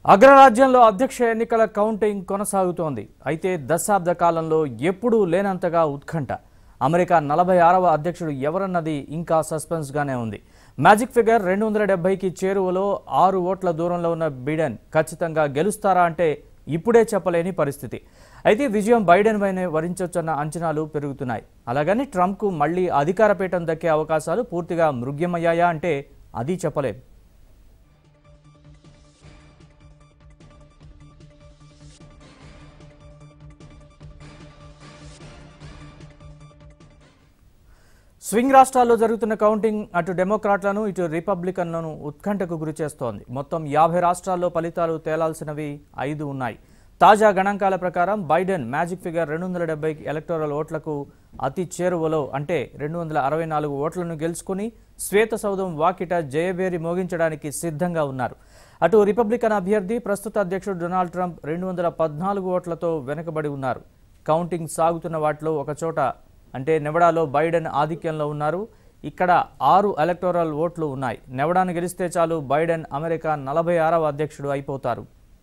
అగ్రరాజ్యంలో అధ్యక్ష ఎన్నికల కౌంటింగ్ కొనసాగుతోంది అయితే దశాబ్ద కాలంలో ఎప్పుడూ లేనంతగా ఉత్కంఠ అమెరికా నలభై ఆరవ అధ్యక్షుడు ఎవరన్నది ఇంకా సస్పెన్స్గానే ఉంది మ్యాజిక్ ఫిగర్ రెండు వందల డెబ్బైకి చేరువలో ఆరు ఓట్ల దూరంలో ఉన్న బిడెన్ ఖచ్చితంగా గెలుస్తారా అంటే ఇప్పుడే చెప్పలేని పరిస్థితి అయితే విజయం బైడెన్ పైనే వరించొచ్చన్న అంచనాలు పెరుగుతున్నాయి అలాగని ట్రంప్కు మళ్లీ అధికార పీఠం దక్కే అవకాశాలు పూర్తిగా మృగ్యమయ్యాయా అంటే అది చెప్పలేం స్వింగ్ రాష్ట్రాల్లో జరుగుతున్న కౌంటింగ్ అటు డెమోక్రాట్లను ఇటు రిపబ్లికన్లను ఉత్కంఠకు గురిచేస్తోంది మొత్తం యాభై రాష్ట్రాల్లో ఫలితాలు తేలాల్సినవి ఐదు ఉన్నాయి తాజా గణాంకాల ప్రకారం బైడెన్ మ్యాజిక్ ఫిగర్ రెండు వందల డెబ్బై ఎలక్టోరల్ ఓట్లకు అతి చేరువలో అంటే రెండు వందల అరవై నాలుగు ఓట్లను గెలుచుకుని శ్వేత సౌధం వాకిట జయబేరి మోగించడానికి సిద్ధంగా ఉన్నారు అటు రిపబ్లికన్ అభ్యర్థి ప్రస్తుత అధ్యక్షుడు డొనాల్డ్ ట్రంప్ రెండు వందల పద్నాలుగు ఓట్లతో వెనుకబడి ఉన్నారు కౌంటింగ్ సాగుతున్న వాటిలో ఒకచోట అంటే నెవడాలో బైడెన్ ఆధిక్యంలో ఉన్నారు ఇక్కడ ఆరు ఎలక్టోరల్ ఓట్లు ఉన్నాయి నెవడాను గెలిస్తే చాలు బైడెన్ అమెరికా నలభై ఆరవ అధ్యక్షుడు అయిపోతారు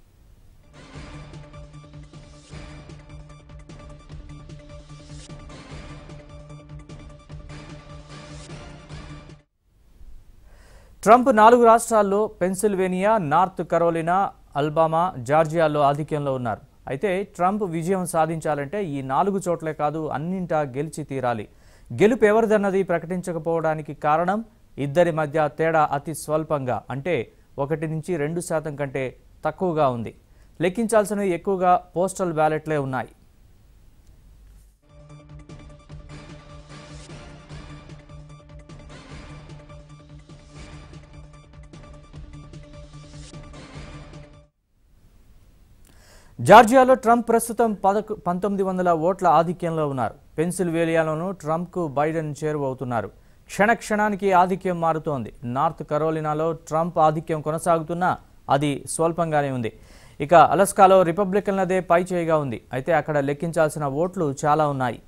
ట్రంప్ నాలుగు రాష్ట్రాల్లో పెన్సిల్వేనియా నార్త్ కరోలినా అల్బామా జార్జియాలో ఆధిక్యంలో ఉన్నారు అయితే ట్రంప్ విజయం సాధించాలంటే ఈ నాలుగు చోట్లే కాదు అన్నింటా గెలిచి తీరాలి గెలుపు ఎవరిదన్నది ప్రకటించకపోవడానికి కారణం ఇద్దరి మధ్య తేడా అతి స్వల్పంగా అంటే ఒకటి నుంచి రెండు శాతం కంటే తక్కువగా ఉంది లెక్కించాల్సినవి ఎక్కువగా పోస్టల్ బ్యాలెట్లే ఉన్నాయి జార్జియాలో ట్రంప్ ప్రస్తుతం పదకు పంతొమ్మిది వందల ఓట్ల ఆధిక్యంలో ఉన్నారు పెన్సిల్వేలియాలోనూ ట్రంప్కు బైడెన్ చేరువవుతున్నారు క్షణ క్షణానికి ఆధిక్యం మారుతోంది నార్త్ కరోలినాలో ట్రంప్ ఆధిక్యం కొనసాగుతున్నా అది స్వల్పంగానే ఉంది ఇక అలస్కాలో రిపబ్లికన్లదే పై చేయిగా ఉంది అయితే అక్కడ లెక్కించాల్సిన ఓట్లు చాలా ఉన్నాయి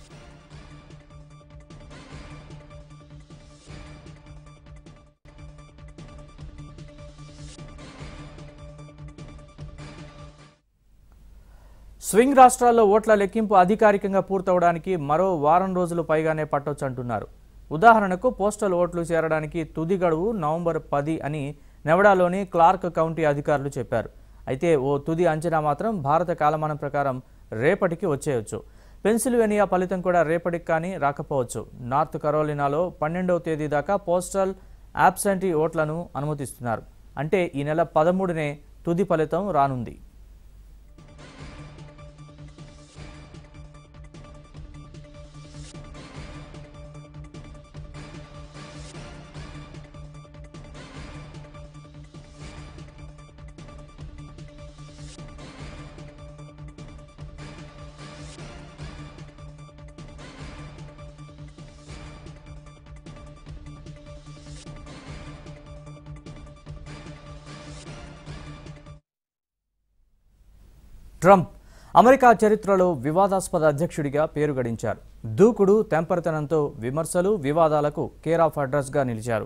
స్వింగ్ రాష్ట్రాల్లో ఓట్ల లెక్కింపు అధికారికంగా పూర్తవడానికి మరో వారం రోజులు పైగానే పట్టొచ్చు అంటున్నారు ఉదాహరణకు పోస్టల్ ఓట్లు చేరడానికి తుది గడువు నవంబర్ పది అని నెవడాలోని క్లార్క్ కౌంటీ అధికారులు చెప్పారు అయితే ఓ తుది అంచనా మాత్రం భారత కాలమానం ప్రకారం రేపటికి వచ్చేయొచ్చు పెన్సిల్వేనియా ఫలితం కూడా రేపటికి కానీ రాకపోవచ్చు నార్త్ కరోలినాలో పన్నెండవ తేదీ దాకా పోస్టల్ యాబ్సెంటీ ఓట్లను అనుమతిస్తున్నారు అంటే ఈ నెల పదమూడునే తుది ఫలితం రానుంది ట్రంప్ అమెరికా చరిత్రలో వివాదాస్పద అధ్యక్షుడిగా పేరు గడించారు దూకుడు తెంపరితనంతో విమర్శలు వివాదాలకు కేర్ ఆఫ్ అడ్రస్గా నిలిచారు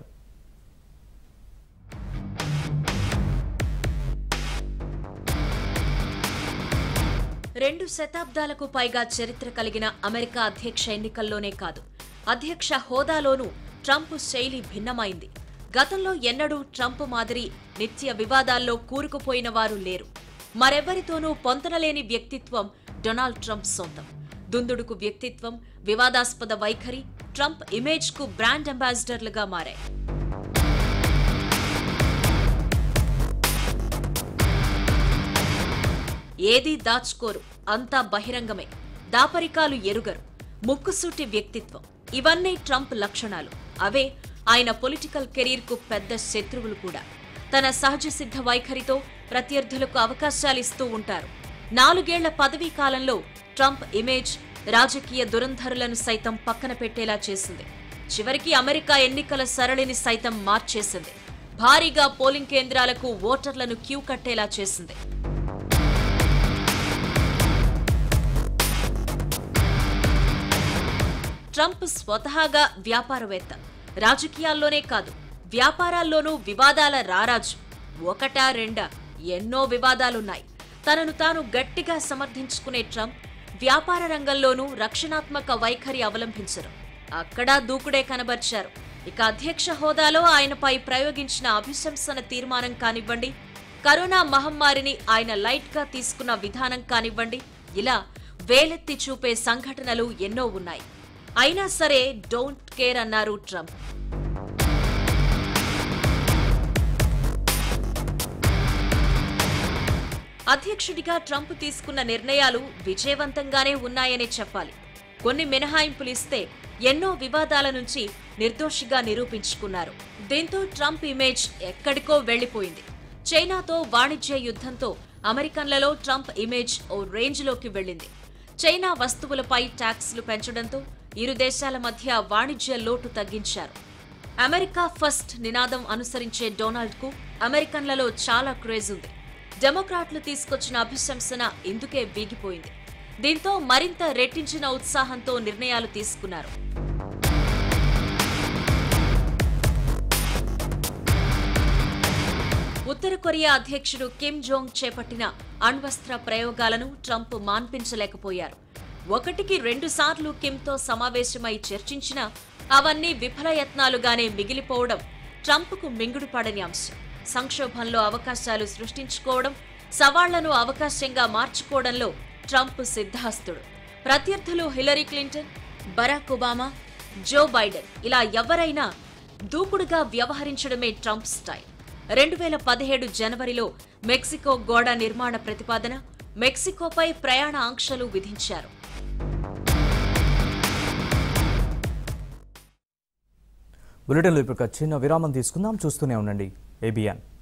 రెండు శతాబ్దాలకు పైగా చరిత్ర కలిగిన అమెరికా అధ్యక్ష ఎన్నికల్లోనే కాదు అధ్యక్ష హోదాలోనూ ట్రంప్ శైలి భిన్నమైంది గతంలో ఎన్నడూ ట్రంప్ మాదిరి నిత్య వివాదాల్లో కూరుకుపోయిన వారు లేరు మరెవ్వరితోనూ పొంతనలేని వ్యక్తిత్వం డొనాల్డ్ ట్రంప్ సొంతం దుందుడుకు వ్యక్తిత్వం వివాదాస్పద వైఖరి ట్రంప్ ఇమేజ్కు బ్రాండ్ అంబాసిడర్లుగా మారాయి ఏదీ దాచుకోరు అంతా బహిరంగమే దాపరికాలు ఎరుగరు ముక్కుసూటి వ్యక్తిత్వం ఇవన్నీ ట్రంప్ లక్షణాలు అవే ఆయన పొలిటికల్ కెరీర్కు పెద్ద శత్రువులు కూడా తన సహజ సిద్ధ వైఖరితో ప్రత్యర్థులకు అవకాశాలిస్తూ ఉంటారు నాలుగేళ్ల పదవీ కాలంలో ట్రంప్ ఇమేజ్ రాజకీయ దురంధరులను సైతం పక్కన పెట్టేలా చేసింది చివరికి అమెరికా ఎన్నికల సరళిని సైతం మార్చేసింది భారీగా పోలింగ్ కేంద్రాలకు ఓటర్లను క్యూ కట్టేలా చేసింది ట్రంప్ స్వతహాగా వ్యాపారవేత్త రాజకీయాల్లోనే కాదు వ్యాపారాల్లోనూ వివాదాల రారాజు ఒకటా రెండా ఎన్నో వివాదాలున్నాయి తనను తాను గట్టిగా సమర్థించుకునే ట్రంప్ వ్యాపార రంగంలోనూ రక్షణాత్మక వైఖరి అవలంబించరు అక్కడా దూకుడే కనబర్చారు ఇక అధ్యక్ష హోదాలో ఆయనపై ప్రయోగించిన అభిశంసన తీర్మానం కానివ్వండి కరోనా మహమ్మారిని ఆయన లైట్ గా తీసుకున్న విధానం కానివ్వండి ఇలా వేలెత్తి చూపే సంఘటనలు ఎన్నో ఉన్నాయి అయినా సరే డోంట్ కేర్ అన్నారు ట్రంప్ అధ్యక్షుడిగా ట్రంప్ తీసుకున్న నిర్ణయాలు విజయవంతంగానే ఉన్నాయనే చెప్పాలి కొన్ని మినహాయింపులు ఇస్తే ఎన్నో వివాదాల నుంచి నిర్దోషిగా నిరూపించుకున్నారు దీంతో ట్రంప్ ఇమేజ్ ఎక్కడికో వెళ్లిపోయింది చైనాతో వాణిజ్య యుద్ధంతో అమెరికన్లలో ట్రంప్ ఇమేజ్ ఓ రేంజ్లోకి వెళ్ళింది చైనా వస్తువులపై ట్యాక్స్లు పెంచడంతో ఇరు దేశాల మధ్య వాణిజ్య లోటు తగ్గించారు అమెరికా ఫస్ట్ నినాదం అనుసరించే డొనాల్డ్ కు అమెరికన్లలో చాలా క్రేజ్ ఉంది డెమోక్రాట్లు తీసుకొచ్చిన అభిశంసన ఇందుకే వీగిపోయింది దీంతో మరింత రెట్టించిన ఉత్సాహంతో నిర్ణయాలు తీసుకున్నారు ఉత్తర కొరియా అధ్యక్షుడు కిమ్ జోంగ్ చేపట్టిన అణ్వస్త్ర ప్రయోగాలను ట్రంప్ మాన్పించలేకపోయారు ఒకటికి రెండు సార్లు కిమ్తో సమావేశమై చర్చించినా అవన్నీ విఫలయత్నాలుగానే మిగిలిపోవడం ట్రంప్కు మింగుడుపడని అంశం సంక్షోభంలో అవకాశాలు సృష్టించుకోవడం సవాళ్లను అవకాశంగా మార్చుకోవడంలో ట్రంప్ సిద్ధాస్తుడు ప్రత్యర్థులు Hillary Clinton Barack Obama Joe Biden ఇలా ఎవరైనా దూకుడుగా వ్యవహరించడమే ట్రంప్ స్టైల్ రెండు వేల పదిహేడు జనవరిలో మెక్సికో గోడ నిర్మాణ ప్రతిపాదన మెక్సికోపై ప్రయాణ ఆంక్షలు విధించారు బులెటిన్లో ఇప్పుడు ఒక చిన్న విరామం తీసుకుందాం చూస్తూనే ఉండండి ఏబిఎన్